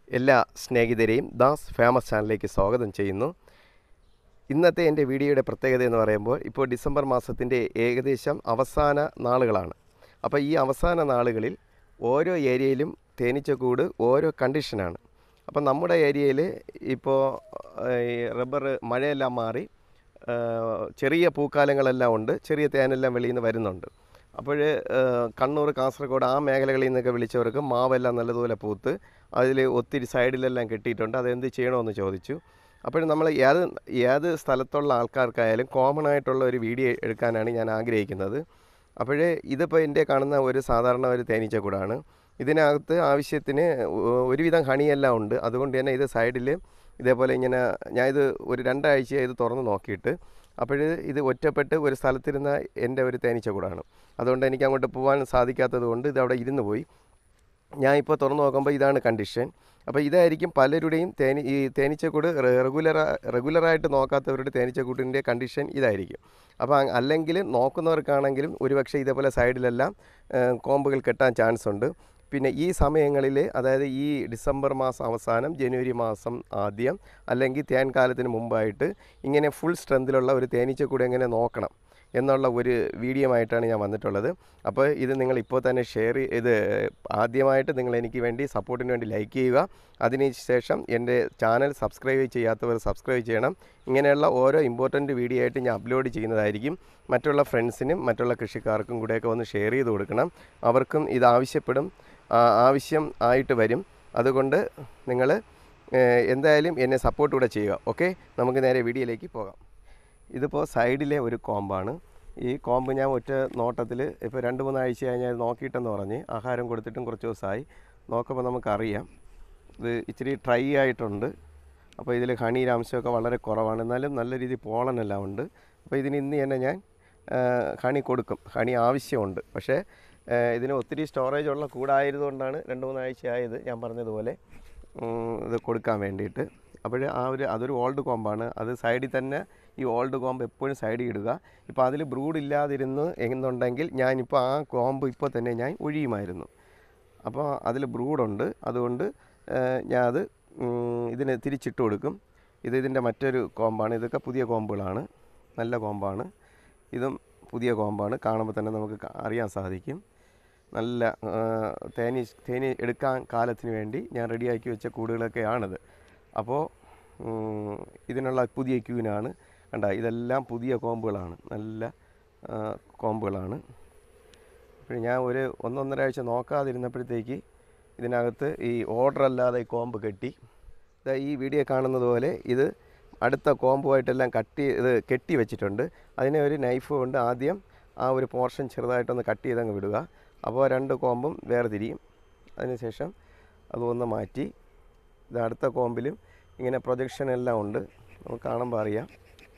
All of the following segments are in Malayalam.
എല്ലാ സ്നേഹിതരെയും ദാസ് ഫേമസ് ചാനലിലേക്ക് സ്വാഗതം ചെയ്യുന്നു ഇന്നത്തെ എൻ്റെ വീഡിയോയുടെ പ്രത്യേകത എന്ന് പറയുമ്പോൾ ഇപ്പോൾ ഡിസംബർ മാസത്തിൻ്റെ ഏകദേശം അവസാന നാളുകളാണ് അപ്പോൾ ഈ അവസാന നാളുകളിൽ ഓരോ ഏരിയയിലും തേനീച്ചക്കൂട് ഓരോ കണ്ടീഷനാണ് അപ്പോൾ നമ്മുടെ ഏരിയയിൽ ഇപ്പോൾ ഈ റബ്ബർ മഴയെല്ലാം മാറി ആ, ചെറിയ പൂക്കാലങ്ങളെല്ലാം ഉണ്ട് ചെറിയ തേനെല്ലാം വെളിയിൽ നിന്ന് വരുന്നുണ്ട് അപ്പോൾ കണ്ണൂർ കാസർഗോഡ് ആ മേഖലകളിൽ നിന്നൊക്കെ വിളിച്ചവർക്ക് മാവെല്ലാം നല്ലതുപോലെ പൂത്ത് അതിൽ ഒത്തിരി സൈഡിലെല്ലാം കെട്ടിയിട്ടുണ്ട് അതെന്ത് ചെയ്യണമെന്ന് ചോദിച്ചു അപ്പോൾ നമ്മൾ ഏത് ഏത് സ്ഥലത്തുള്ള ആൾക്കാർക്കായാലും കോമൺ ആയിട്ടുള്ള ഒരു വീഡിയോ എടുക്കാനാണ് ഞാൻ ആഗ്രഹിക്കുന്നത് അപ്പോൾ ഇതിപ്പോൾ എൻ്റെ കാണുന്ന ഒരു സാധാരണ ഒരു തേനീച്ചക്കൂടാണ് ഇതിനകത്ത് ആവശ്യത്തിന് ഒ- ഒരുവിധം ഹണിയെല്ലാം ഉണ്ട് അതുകൊണ്ട് തന്നെ ഇത് സൈഡിൽ ഇതേപോലെ ഇങ്ങനെ ഞാൻ ഇത് ഒരു രണ്ടാഴ്ച ഇത് തുറന്ന് നോക്കിയിട്ട് അപ്പോൾ ഇത് ഒറ്റപ്പെട്ട് ഒരു സ്ഥലത്തിരുന്ന എൻ്റെ ഒരു തേനീച്ചക്കൂടാണ് അതുകൊണ്ട് എനിക്ക് അങ്ങോട്ട് പോകാൻ സാധിക്കാത്തത് കൊണ്ട് ഇത് അവിടെ ഇരുന്ന് പോയി ഞാൻ ഇപ്പോൾ തുറന്ന് നോക്കുമ്പോൾ ഇതാണ് കണ്ടീഷൻ അപ്പോൾ ഇതായിരിക്കും പലരുടെയും തേനി ഈ തേനീച്ചക്കൂട് റെഗുലർ റെഗുലറായിട്ട് നോക്കാത്തവരുടെ തേനീച്ചക്കൂട്ടിൻ്റെ കണ്ടീഷൻ ഇതായിരിക്കും അപ്പോൾ അ- അല്ലെങ്കിൽ നോക്കുന്നവർക്കാണെങ്കിലും ഒരുപക്ഷെ ഇതേപോലെ സൈഡിലെല്ലാം ആ, കോമ്പുകൾ കെട്ടാൻ ചാൻസ് ഉണ്ട് പിന്നെ ഈ സമയങ്ങളിൽ അതായത് ഈ ഡിസംബർ മാസം അവസാനം ജനുവരി മാസം ആദ്യം അല്ലെങ്കിൽ തേൻ കാലത്തിന് മുമ്പായിട്ട് ഇങ്ങനെ ഫുൾ സ്ട്രെങ്തിലുള്ള ഒരു തേനീച്ചക്കൂട് എങ്ങനെ നോക്കണം എന്നുള്ള ഒരു വീഡിയോ ആയിട്ടാണ് ഞാൻ വന്നിട്ടുള്ളത് അപ്പോൾ ഇത് നിങ്ങൾ ഇപ്പോൾ തന്നെ ഷെയർ ഇത് ആദ്യമായിട്ട് നിങ്ങൾ എനിക്ക് വേണ്ടി സപ്പോർട്ടിന് വേണ്ടി ലൈക്ക് ചെയ്യുക അതിനുശേഷം എൻ്റെ ചാനൽ സബ്സ്ക്രൈബ് ചെയ്യാത്തവർ സബ്സ്ക്രൈബ് ചെയ്യണം ഇങ്ങനെയുള്ള ഓരോ ഇമ്പോർട്ടൻറ്റ് വീഡിയോ ആയിട്ട് ഞാൻ അപ്ലോഡ് ചെയ്യുന്നതായിരിക്കും മറ്റുള്ള ഫ്രണ്ട്സിനും മറ്റുള്ള കൃഷിക്കാർക്കും കൂടെയൊക്കെ ഒന്ന് ഷെയർ ചെയ്ത് കൊടുക്കണം അവർക്കും ഇത് ആവശ്യപ്പെടും ആ, ആവശ്യം ആയിട്ട് വരും അതുകൊണ്ട് നിങ്ങൾ എന്തായാലും എന്നെ സപ്പോർട്ട് കൂടെ ചെയ്യുക ഓക്കെ നമുക്ക് നേരെ വീഡിയോയിലേക്ക് പോകാം ഇതിപ്പോൾ സൈഡിലെ ഒരു കോമ്പാണ് ഈ കോമ്പ് ഞാൻ ഒറ്റ നോട്ടത്തിൽ ഇപ്പോൾ രണ്ട് മൂന്നാഴ്ചയായി ഞാൻ ഇത് നോക്കിയിട്ടെന്ന് പറഞ്ഞ് ആഹാരം കൊടുത്തിട്ടും കുറച്ച് ദിവസമായി നോക്കുമ്പോൾ നമുക്കറിയാം ഇത് ഇച്ചിരി ഡ്രൈ ആയിട്ടുണ്ട് അപ്പോൾ ഇതിൽ ഹണിയുടെ അംശമൊക്കെ വളരെ കുറവാണ് എന്നാലും നല്ല രീതിയിൽ പോളനെല്ലാം ഉണ്ട് അപ്പോൾ ഇതിന് ഇന്ന് തന്നെ ഞാൻ ആ, ഹണി കൊടുക്കും ഹണി ആവശ്യമുണ്ട് പക്ഷേ ആ, ഇതിന് ഒത്തിരി സ്റ്റോറേജ് ഉള്ള കൂടായതുകൊണ്ടാണ് രണ്ട് മൂന്നാഴ്ച ആയത് ഞാൻ പറഞ്ഞതുപോലെ ഉം, ഇത് കൊടുക്കാൻ വേണ്ടിയിട്ട് അപ്പോൾ ആ ഒരു അതൊരു ഓൾഡ് കോമ്പാണ് അത് സൈഡിൽ തന്നെ ഈ ഓൾഡ് കോമ്പ് എപ്പോഴും സൈഡിൽ ഇടുക ഇപ്പോൾ അതിൽ ബ്രൂഡ് ഇല്ലാതിരുന്ന് എന്നുണ്ടെങ്കിൽ ഞാനിപ്പോൾ ആ കോമ്പ് ഇപ്പോൾ തന്നെ ഞാൻ ഒഴിയുമായിരുന്നു അപ്പോൾ അതിൽ ബ്രൂഡുണ്ട് അതുകൊണ്ട് ഏഹ്, ഞാൻ അത് ഉം, ഇതിന് തിരിച്ചിട്ട് കൊടുക്കും ഇത് ഇതിൻ്റെ മറ്റൊരു കോമ്പാണ് ഇതൊക്കെ പുതിയ കോമ്പുകളാണ് നല്ല കോമ്പാണ് ഇതും പുതിയ കോമ്പാണ് കാണുമ്പോൾ തന്നെ നമുക്ക് കാ- അറിയാൻ സാധിക്കും നല്ല ആ, തേനി തേനി എടുക്കാൻ കാലത്തിന് വേണ്ടി ഞാൻ റെഡിയാക്കി വെച്ച കൂടുകളൊക്കെയാണിത് അപ്പോൾ ഉം, ഇതിനുള്ള പുതിയ ക്യൂനാണ് കണ്ട ഇതെല്ലാം പുതിയ കോമ്പുകളാണ് നല്ല ആ, കോമ്പുകളാണ് അപ്പോൾ ഞാൻ ഒരു ഒന്നൊന്നര ആഴ്ച നോക്കാതിരുന്നപ്പോഴത്തേക്ക് ഇതിനകത്ത് ഈ ഓർഡർ അല്ലാതെ ഈ കോമ്പ് കെട്ടി ദാ ഈ വീഡിയോ കാണുന്നത് പോലെ ഇത് അടുത്ത കോമ്പുമായിട്ടെല്ലാം കട്ടി ഇത് കെട്ടി വെച്ചിട്ടുണ്ട് അതിനെ ഒരു നൈഫ് കൊണ്ട് ആദ്യം ആ ഒരു പോർഷൻ ചെറുതായിട്ടൊന്ന് കട്ട് ചെയ്തങ്ങ് വിടുക അപ്പോൾ രണ്ട് കോമ്പും വേർതിരിയും അതിനുശേഷം അതൊന്ന് മാറ്റി ഇത് അടുത്ത കോമ്പിലും ഇങ്ങനെ പ്രൊജക്ഷൻ എല്ലാം ഉണ്ട് നമുക്ക് കാണുമ്പോൾ അറിയാം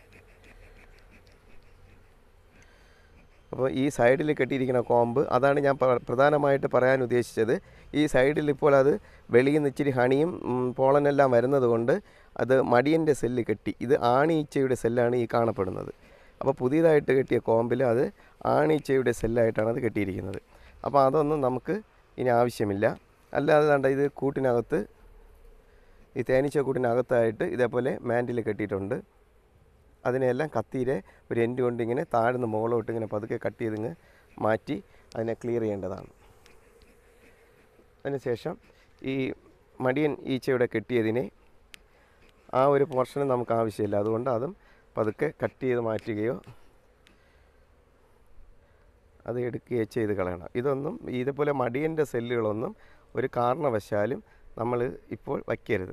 അപ്പോൾ ഈ സൈഡിൽ കെട്ടിയിരിക്കുന്ന കോമ്പ് അതാണ് ഞാൻ പ- പ്രധാനമായിട്ട് പറയാൻ ഉദ്ദേശിച്ചത് ഈ സൈഡിൽ ഇപ്പോൾ അത് വെളിയിൽ നിന്ന് ഇച്ചിരി ഹണിയും ഉം, പോളനെല്ലാം വരുന്നത് കൊണ്ട് അത് മടിയൻ്റെ സെല്ല് കെട്ടി ഇത് ആണീച്ചയുടെ സെല്ലാണ് ഈ കാണപ്പെടുന്നത് അപ്പോൾ പുതിയതായിട്ട് കെട്ടിയ കോമ്പിൽ അത് ആണീച്ചയുടെ സെല്ലായിട്ടാണ് അത് കെട്ടിയിരിക്കുന്നത് അപ്പോൾ അതൊന്നും നമുക്ക് ഇനി ആവശ്യമില്ല അല്ലാതെ കണ്ട ഇത് കൂട്ടിനകത്ത് ഈ തേനീച്ച കൂട്ടിനകത്തായിട്ട് ഇതേപോലെ മാൻഡിൽ കെട്ടിയിട്ടുണ്ട് അതിനെല്ലാം കത്തിയിലെ ഒരു എൻഡ് കൊണ്ട് ഇങ്ങനെ താഴ്ന്ന് മുകളോട്ട് ഇങ്ങനെ പതുക്കെ കട്ട് ചെയ്തിങ്ങ് മാറ്റി അതിനെ ക്ലിയർ ചെയ്യേണ്ടതാണ് അതിനുശേഷം ഈ മടിയൻ ഈച്ചയുടെ കെട്ടിയതിനെ ആ ഒരു പോർഷന് നമുക്ക് ആവശ്യമില്ല അതുകൊണ്ട് അതും പതുക്കെ കട്ട് ചെയ്ത് മാറ്റുകയോ അത് എടുക്കുകയോ ചെയ്ത് കളയണം ഇതൊന്നും ഇതുപോലെ മടിയൻ്റെ സെല്ലുകളൊന്നും ഒരു കാരണവശാലും നമ്മൾ ഇപ്പോൾ വയ്ക്കരുത്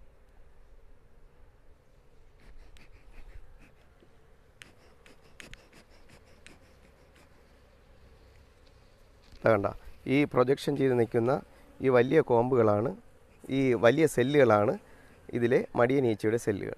വേണ്ട ഈ പ്രൊജക്ഷൻ ചെയ്ത് നിൽക്കുന്ന ഈ വലിയ കോമ്പുകളാണ് ഈ വലിയ സെല്ലുകളാണ് ഇതിലെ മടിയൻ ഈച്ചയുടെ സെല്ലുകൾ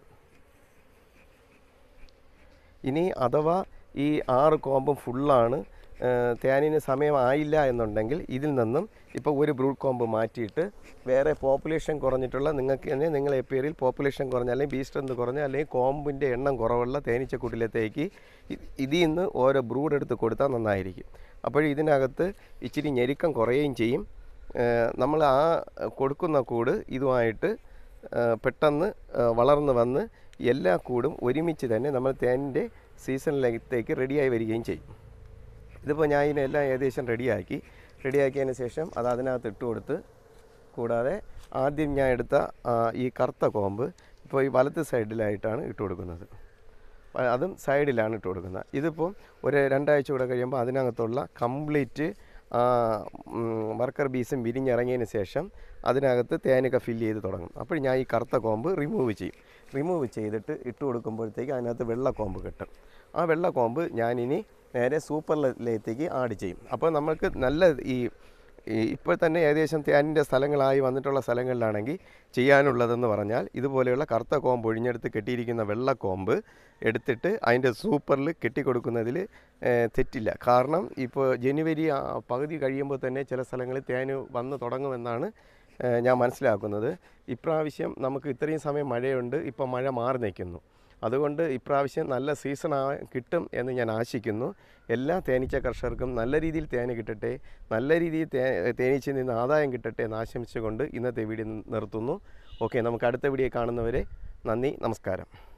ഇനി അഥവാ ഈ ആറ് കോമ്പും ഫുള്ളാണ് തേനിന് സമയമായില്ല എന്നുണ്ടെങ്കിൽ ഇതിൽ നിന്നും ഇപ്പോൾ ഒരു ബ്രൂഡ് കോമ്പ് മാറ്റിയിട്ട് വേറെ പോപ്പുലേഷൻ കുറഞ്ഞിട്ടുള്ള നിങ്ങൾക്ക് തന്നെ നിങ്ങളെ പേരിൽ പോപ്പുലേഷൻ കുറഞ്ഞ അല്ലെങ്കിൽ ബീ സ്ട്രെങ്ത് കുറഞ്ഞ അല്ലെങ്കിൽ കോമ്പിൻ്റെ എണ്ണം കുറവുള്ള തേനീച്ചക്കൂട്ടിലത്തേക്ക് ഇ- ഇതിൽ നിന്ന് ഓരോ ബ്രൂഡ് എടുത്ത് കൊടുത്താൽ നന്നായിരിക്കും അപ്പോൾ ഇതിനകത്ത് ഇച്ചിരി ഞെരുക്കം കുറയുകയും ചെയ്യും നമ്മൾ ആ കൊടുക്കുന്ന കൂട് ഇതുമായിട്ട് ആ, പെട്ടെന്ന് ആ, വളർന്ന് വന്ന് എല്ലാ കൂടും ഒരുമിച്ച് തന്നെ നമ്മൾ തേനിൻ്റെ സീസണിലേക്ക് റെഡിയായി വരികയും ചെയ്യും ഇതിപ്പോൾ ഞാൻ ഇതിനെല്ലാം ഏകദേശം റെഡിയാക്കി റെഡിയാക്കിയതിന് ശേഷം അത് അതിനകത്ത് ഇട്ട് കൊടുത്ത് കൂടാതെ ആദ്യം ഞാൻ എടുത്ത ആ, ഈ കറുത്ത കോമ്പ് ഇപ്പോൾ ഈ വലത്ത് സൈഡിലായിട്ടാണ് ഇട്ട് കൊടുക്കുന്നത് അ- അതും സൈഡിലാണ് ഇട്ട് കൊടുക്കുന്നത് ഇതിപ്പോൾ ഒരു രണ്ടാഴ്ച കൂടെ കഴിയുമ്പോൾ അതിനകത്തുള്ള കംപ്ലീറ്റ് വർക്കർ ബീസും വിരിഞ്ഞിറങ്ങിയതിന് ശേഷം അതിനകത്ത് തേനൊക്കെ ഫില്ല് ചെയ്ത് തുടങ്ങും അപ്പോൾ ഞാൻ ഈ കറുത്ത കോമ്പ് റിമൂവ് ചെയ്യും റിമൂവ് ചെയ്തിട്ട് ഇട്ട് കൊടുക്കുമ്പോഴത്തേക്ക് അതിനകത്ത് വെള്ള കോമ്പ് കിട്ടും ആ വെള്ള കോമ്പ് ഞാനിനി നേരെ സൂപ്പർ ലേത്തേക്ക് ആഡ് ചെയ്യും അപ്പോൾ നമുക്ക് നല്ല ഈ ഈ ഇപ്പോൾ തന്നെ ഏകദേശം തേനിൻ്റെ സ്ഥലങ്ങളായി വന്നിട്ടുള്ള സ്ഥലങ്ങളിലാണെങ്കിൽ ചെയ്യാനുള്ളതെന്ന് പറഞ്ഞാൽ ഇതുപോലെയുള്ള കറുത്ത കോമ്പ് ഒഴിഞ്ഞെടുത്ത് കെട്ടിയിരിക്കുന്ന വെള്ള കോമ്പ് എടുത്തിട്ട് അതിൻ്റെ സൂപ്പറിൽ കെട്ടിക്കൊടുക്കുന്നതിൽ ഏഹ്, തെറ്റില്ല കാരണം ഇപ്പോൾ ജനുവരി ആ പകുതി കഴിയുമ്പോൾ തന്നെ ചില സ്ഥലങ്ങളിൽ തേന് വന്ന് തുടങ്ങുമെന്നാണ് ഏഹ്, ഞാൻ മനസ്സിലാക്കുന്നത് ഇപ്രാവശ്യം നമുക്ക് ഇത്രയും സമയം മഴയുണ്ട് ഇപ്പോൾ മഴ മാറി നിൽക്കുന്നു അതുകൊണ്ട് ഇപ്രാവശ്യം നല്ല സീസൺ ആ കിട്ടും എന്ന് ഞാൻ ആശിക്കുന്നു എല്ലാ തേനീച്ച കർഷകർക്കും നല്ല രീതിയിൽ തേന് കിട്ടട്ടെ നല്ല രീതിയിൽ തേ തേനീച്ചയിൽ നിന്ന് ആദായം കിട്ടട്ടെ എന്ന് ആശംസിച്ചുകൊണ്ട് ഇന്നത്തെ വീഡിയോ നിർത്തുന്നു ഓക്കെ നമുക്ക് അടുത്ത വീഡിയോ കാണുന്നവരെ നന്ദി നമസ്കാരം